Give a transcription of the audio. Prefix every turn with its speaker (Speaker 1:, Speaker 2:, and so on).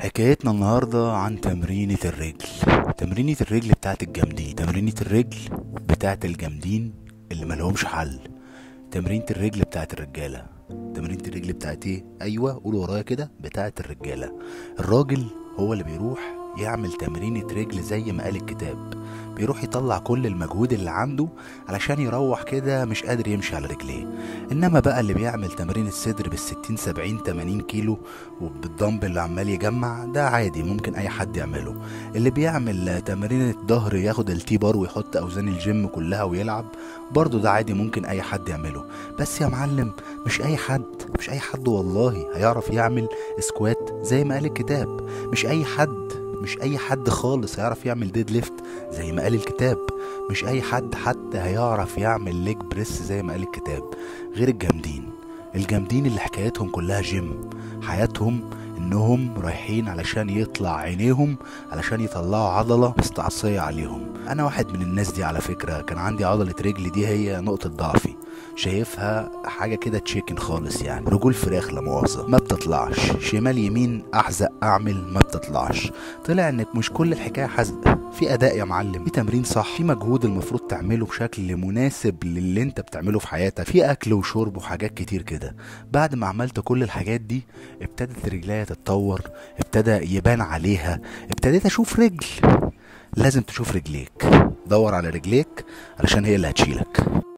Speaker 1: حكايتنا النهاردة عن تمرينة الرجل تمرينة الرجل بتاعت الجامدين تمرينة الرجل بتاعت الجامدين اللي ملهمش حل تمرينة الرجل بتاعت الرجالة تمرينة الرجل بتاعت ايه؟ ايوه قول ورايا كده بتاعت الرجالة الراجل هو اللي بيروح يعمل تمرينة رجل زي ما قال الكتاب بيروح يطلع كل المجهود اللي عنده علشان يروح كده مش قادر يمشي على رجليه انما بقى اللي بيعمل تمرين الصدر بالستين سبعين تمانين كيلو وبالدمبل اللي عمال يجمع ده عادي ممكن اي حد يعمله اللي بيعمل تمرين الظهر ياخد التي بار ويحط اوزان الجيم كلها ويلعب برضه ده عادي ممكن اي حد يعمله بس يا معلم مش اي حد مش اي حد والله هيعرف يعمل سكوات زي ما قال الكتاب مش اي حد مش اي حد خالص هيعرف يعمل ديد ليفت زي ما قال الكتاب مش اي حد حتى هيعرف يعمل ليج بريس زي ما قال الكتاب غير الجامدين الجامدين اللي حكايتهم كلها جيم حياتهم انهم رايحين علشان يطلع عينيهم علشان يطلعوا عضلة مستعصية عليهم انا واحد من الناس دي على فكرة كان عندي عضلة رجلي دي هي نقطة ضعفي شايفها حاجة كده تشيكن خالص يعني رجول فراخ لا مؤاخذة ما بتطلعش شمال يمين احزق اعمل ما بتطلعش طلع انك مش كل الحكاية حزق في اداء يا معلم في تمرين صح في مجهود المفروض تعمله بشكل مناسب للي انت بتعمله في حياتك في اكل وشرب وحاجات كتير كده بعد ما عملت كل الحاجات دي ابتدت رجليا تتطور ابتدى يبان عليها ابتديت اشوف رجل لازم تشوف رجليك دور على رجليك علشان هي اللي هتشيلك